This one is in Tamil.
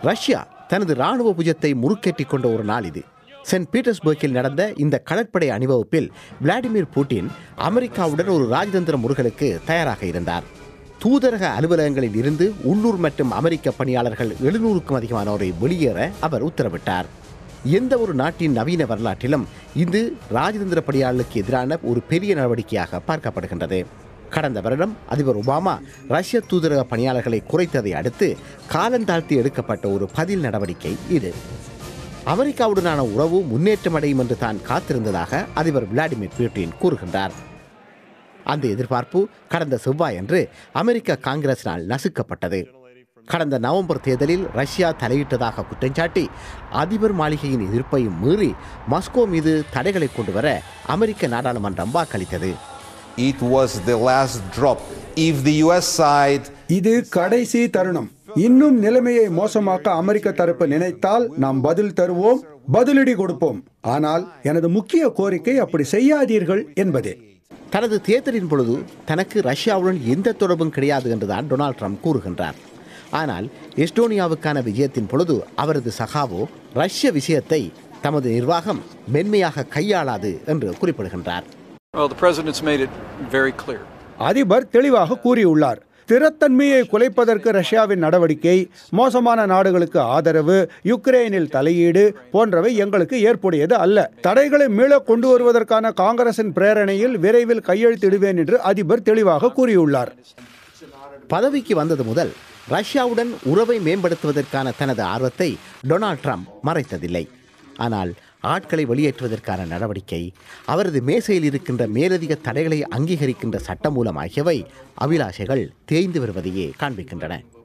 ரஷ்யா தனது ராணுவ புஜத்தை முறுக்கேற்றிக் கொண்ட ஒரு நாள் இது சென்ட் பீட்டர்ஸ்பர்க்கில் நடந்த இந்த கடற்படை அணிவகுப்பில் விளாடிமிர் புட்டின் அமெரிக்காவுடன் ஒரு ராஜதந்திர முருகலுக்கு தயாராக இருந்தார் தூதரக அலுவலகங்களில் இருந்து உள்ளூர் மற்றும் அமெரிக்க பணியாளர்கள் எழுநூறுக்கும் அதிகமானோரை வெளியேற அவர் உத்தரவிட்டார் எந்த ஒரு நாட்டின் நவீன வரலாற்றிலும் இது ராஜதந்திர பணியாளர்களுக்கு எதிரான ஒரு பெரிய நடவடிக்கையாக பார்க்கப்படுகின்றது கடந்த வருடம் அதிபர் ஒபாமா ரஷ்ய தூதரக பணியாளர்களை குறைத்ததை அடுத்து காலந்தாழ்த்தி எடுக்கப்பட்ட ஒரு பதில் நடவடிக்கை இது அமெரிக்காவுடனான உறவு முன்னேற்றம் அடையும் என்று தான் காத்திருந்ததாக அதிபர் விளாடிமிர் புட்டின் கூறுகின்றார் அந்த எதிர்பார்ப்பு கடந்த செவ்வாயன்று அமெரிக்க காங்கிரஸினால் நசுக்கப்பட்டது கடந்த நவம்பர் தேர்தலில் ரஷ்யா தலையிட்டதாக குற்றஞ்சாட்டி அதிபர் மாளிகையின் எதிர்ப்பையும் மீறி மாஸ்கோ மீது தடைகளை கொண்டு வர அமெரிக்க நாடாளுமன்றம் வாக்களித்தது It was the last drop. If the US side இது கடைசி தருணம் இன்னும் நிலைமையை மோசமாக்க அமெரிக்க தரப்பு நினைத்தால் நாம் பதில் தருவோம் பதிலடி கொடுப்போம் ஆனால் எனது முக்கிய கோரிக்கை அப்படி செய்யாதீர்கள் என்பதே தனது தேர்தலின் பொழுது தனக்கு ரஷ்யாவுடன் எந்த தொடர்பும் கிடையாது என்றுதான் டொனால்ட் ட்ரம்ப் கூறுகின்றார் ஆனால் எஸ்டோனியாவுக்கான விஜயத்தின் பொழுது அவரது சகாவோ ரஷ்ய விஷயத்தை தமது நிர்வாகம் மென்மையாக கையாளாது என்று குறிப்பிடுகின்றார் Well, the president's made it very clear. அதிபர் தெளிவாக கூறியுள்ளார் ஸ்திரத்தன்மையை குலைப்பதற்கு ரஷ்யாவின் நடவடிக்கை மோசமான நாடுகளுக்கு ஆதரவு யுக்ரைனில் தலையீடு போன்றவை எங்களுக்கு ஏற்புடையது அல்ல தடைகளை மீள கொண்டு வருவதற்கான காங்கிரசின் பிரேரணையில் விரைவில் கையெழுத்திடுவேன் என்று அதிபர் தெளிவாக கூறியுள்ளார் பதவிக்கு வந்தது முதல் ரஷ்யாவுடன் உறவை மேம்படுத்துவதற்கான தனது ஆர்வத்தை டொனால்ட் ட்ரம்ப் மறைத்ததில்லை ஆனால் ஆட்களை வெளியேற்றுவதற்கான நடவடிக்கை அவரது மேசையில் இருக்கின்ற மேலதிக தடைகளை அங்கீகரிக்கின்ற சட்டமூலம் ஆகியவை அபிலாஷைகள் தேய்ந்து வருவதையே காண்பிக்கின்றன